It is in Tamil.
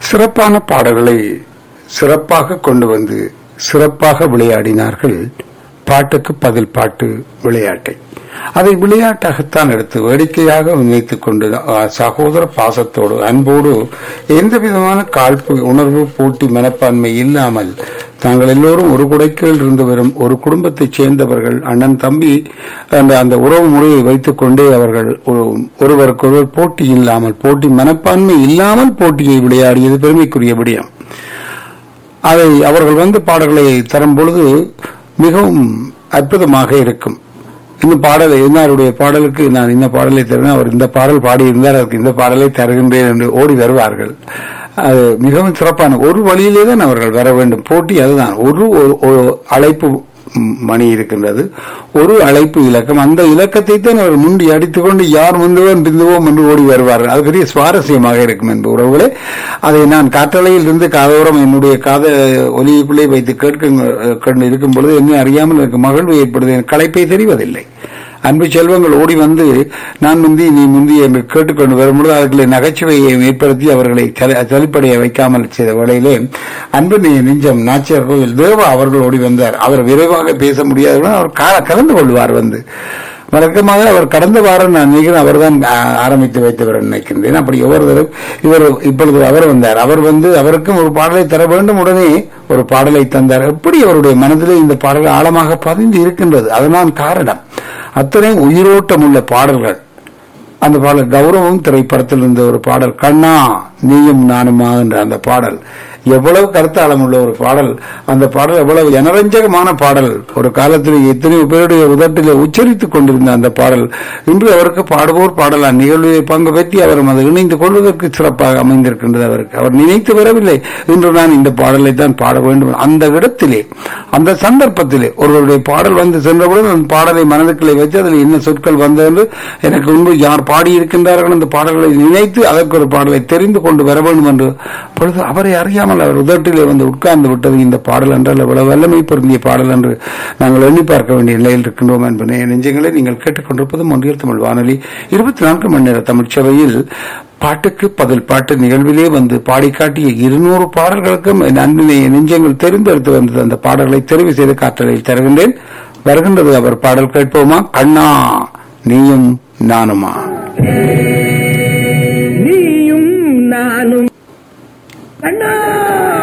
சிறப்பான பாடல்களை சிறப்பாக கொண்டு வந்து சிறப்பாக விளையாடினார்கள் பாட்டுக்கு பதில் பாட்டு விளையாட்டை அதை விளையாட்டாகத்தான் எடுத்து வேடிக்கையாக நினைத்துக் கொண்டு அஹ், சகோதர பாசத்தோடு அன்போடு எந்த விதமான காழ்ப்பு உணர்வு போட்டி மனப்பான்மை இல்லாமல் தாங்கள் எல்லோரும் ஒரு குடைக்கீழ் இருந்து வரும் ஒரு குடும்பத்தைச் சேர்ந்தவர்கள் அண்ணன் தம்பி அந்த அந்த உறவு முறையை வைத்துக் கொண்டே அவர்கள் ஒரு- ஒருவருக்கொருவர் போட்டி இல்லாமல் போட்டி மனப்பான்மை இல்லாமல் போட்டியை விளையாடியது பெருமைக்குரிய விடயம் அதை அவர்கள் வந்து பாடல்களை தரும் பொழுது மிகவும் அற்புதமாக இருக்கும் இந்த பாடல் இன்னாருடைய பாடலுக்கு நான் இந்த பாடலை தருவேன் அவர் இந்த பாடல் பாடியிருந்தார் அதற்கு இந்த பாடலை தருகின்றேன் என்று ஓடி வருவார்கள் அது மிகவும் சிறப்பான ஒரு வழியிலே தான் அவர்கள் வர வேண்டும் போட்டி அதுதான் ஒரு ஒரு- ஒரு அழைப்பு ம், மணி இருக்கின்றது ஒரு அழைப்பு இலக்கம் அந்த இலக்கத்தை தான் அவர் முண்டி அடித்துக் கொண்டு யார் முந்துவோம் பிந்துவோம் என்று ஓடி வருவார்கள் அது பெரிய சுவாரஸ்யமாக இருக்கும் என்பது உறவுகளே அதை நான் காற்றலையில் இருந்து காதோரம் என்னுடைய காத ஒலியுக்குள்ளே வைத்து கேட்க கொண்டு இருக்கும் பொழுது என்ன அறியாமல் எனக்கு மகிழ்வு ஏற்படுது எனக்கு களைப்பை தெரிவதில்லை அன்பு செல்வங்கள் ஓடி வந்து நான் முந்தி நீ முந்தி என்று கேட்டுக்கொண்டு வரும்பொழுது அவர்களை நகைச்சுவையை ஏற்படுத்தி அவர்களை சலி- சலிப்படைய வைக்காமல் செய்த வேளையிலே அன்பு நெ- நெஞ்சம் நாச்சியார் கோவில் தேவா அவர்கள் ஓடி வந்தார் அவர் விரைவாக பேச முடியாதவர்கள் அவர் கா- கலந்து கொள்வார் வந்து வழக்கமாக அவர் கடந்த வாரம் நான் நினைக்கிறேன் அவர்தான் ஆ, ஆரம்பித்து வைத்தவர் நினைக்கின்றேன் அப்படி ஒவ்வொருவரும் இவர் இப்பொழுது அவர் வந்தார் அவர் வந்து அவருக்கும் ஒரு பாடலை தர வேண்டும் உடனே ஒரு பாடலை தந்தார் எப்படி அவருடைய மனதிலே இந்த பாடல் ஆழமாக பதிந்து இருக்கின்றது அதுதான் காரணம் அத்தனை உயிரோட்டம் உள்ள பாடல்கள் அந்த பாடல் கௌரவம் திரைப்படத்தில் இருந்த ஒரு பாடல் கண்ணா நீயும் நானுமா என்ற அந்த பாடல் எவ்வளவு கருத்தாளம் உள்ள ஒரு பாடல் அந்த பாடல் எவ்வளவு ஜனரஞ்சகமான பாடல் ஒரு காலத்தில் எத்தனையோ பேருடைய உதட்டிலே உச்சரித்துக் கொண்டிருந்த அந்த பாடல் இன்று அவருக்கு பாடுவோர் பாடலாம் நிகழ்வில் பங்கு பெற்றி அவர் அதை இணைந்து கொள்வதற்கு சிறப்பாக அமைந்திருக்கின்றது அவருக்கு அவர் நினைத்து வரவில்லை இன்று நான் இந்த பாடலை தான் பாட வேண்டும் அந்த இடத்திலே அந்த சந்தர்ப்பத்திலே ஒருவருடைய பாடல் வந்து சென்றவுடன் அந்த பாடலை மனதுக்குள்ளே வச்சு அதில் என்ன சொற்கள் வந்தது என்று எனக்கு முன்பு யார் பாடியிருக்கின்றார்கள் அந்த பாடல்களை நினைத்து அதற்கு ஒரு பாடலை தெரிந்து கொண்டு வர வேண்டும் என்று பொழுது அவரை அறியாமல் அவர் உதட்டிலே வந்து உட்கார்ந்து விட்டது இந்த பாடல் என்றால் எவ்வளவு வல்லமை பொருந்திய பாடல் என்று நாங்கள் எண்ணி பார்க்க வேண்டிய நிலையில் இருக்கின்றோம் என்பதை நெஞ்சங்களை நீங்கள் கேட்டுக்கொண்டிருப்பது ஒன்றியல் தமிழ் வானொலி இருபத்தி நான்கு மணி நேர தமிழ் சபையில் பாட்டுக்கு பதில் பாட்டு நிகழ்விலே வந்து பாடி காட்டிய இருநூறு பாடல்களுக்கும் என் அன்பினை நெஞ்சங்கள் தெரிந்தெடுத்து வந்தது அந்த பாடல்களை தெரிவு செய்து காற்றலில் தருகின்றேன் வருகின்றது அவர் பாடல் கேட்போமா கண்ணா நீயும் நானுமா